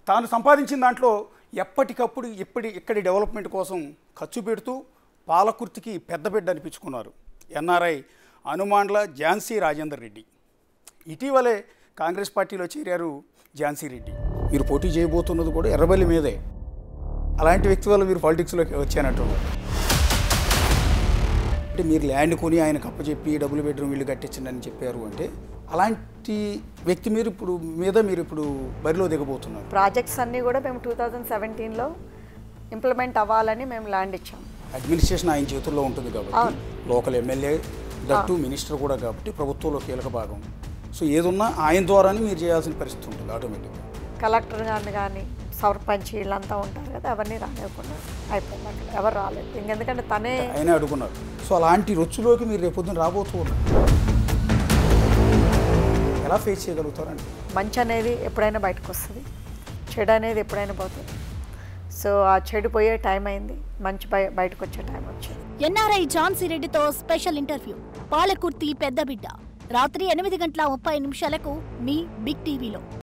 తాను సంపాదించిన దాంట్లో ఎప్పటికప్పుడు ఇప్పటి ఇక్కడి డెవలప్మెంట్ కోసం ఖర్చు పెడుతూ పాలకుర్తికి పెద్ద బిడ్డ అనిపించుకున్నారు ఎన్ఆర్ఐ హనుమాండ్ల ఝాన్సీ రాజేందర్ రెడ్డి ఇటీవలే కాంగ్రెస్ పార్టీలో చేరారు ఝాన్సీ రెడ్డి మీరు పోటీ చేయబోతున్నది కూడా ఎర్రబల్లి మీదే అలాంటి వ్యక్తి వల్ల మీరు పాలిటిక్స్లోకి వచ్చానంటున్నారు అంటే మీరు ల్యాండ్ కొని ఆయనకు అప్పచెప్పి డబుల్ బెడ్రూమ్ ఇల్లు కట్టించండి అని చెప్పారు అంటే అలాంటి వ్యక్తి మీరు ఇప్పుడు మీద మీరు ఇప్పుడు బరిలో దిగబోతున్నారు ప్రాజెక్ట్స్ అన్నీ కూడా మేము టూ థౌజండ్ సెవెంటీన్లో ఇంప్లిమెంట్ అవ్వాలని మేము ల్యాండ్ ఇచ్చాం అడ్మినిస్ట్రేషన్ ఆయన చేతుల్లో ఉంటుంది కాబట్టి లోకల్ ఎమ్మెల్యే దట్టు మినిస్టర్ కూడా కాబట్టి ప్రభుత్వంలో కీలక భాగం సో ఏదున్నా ఆయన ద్వారానే మీరు చేయాల్సిన పరిస్థితి ఉంటుంది ఆటోమేటిక్గా కలెక్టర్ గారిని కానీ సర్పంచ్ వీళ్ళంతా ఉంటారు కదా అవన్నీ రానివ్వకుండా అయిపోయింది అక్కడ ఎవరు రాలేదు ఇంకెందుకంటే తనే ఆయనే అడుగున్నారు సో అలాంటి రొచ్చులోకి మీరు రేపొద్దున రాబోతూ ఉన్నారు ఎలా ఫేస్ చేయగలుగుతారండి మంచి అనేది ఎప్పుడైనా బయటకు వస్తుంది చెడు అనేది ఎప్పుడైనా పోతుంది సో ఆ చెడు పోయే టైం అయింది మంచి బయ బయటకు వచ్చే టైం వచ్చింది ఎన్ఆర్ఐ ఝాన్సీ రెడ్డితో స్పెషల్ ఇంటర్వ్యూ పాలకుర్తి పెద్ద బిడ్డ రాత్రి ఎనిమిది గంటల ముప్పై నిమిషాలకు మీ బిగ్ టీవీలో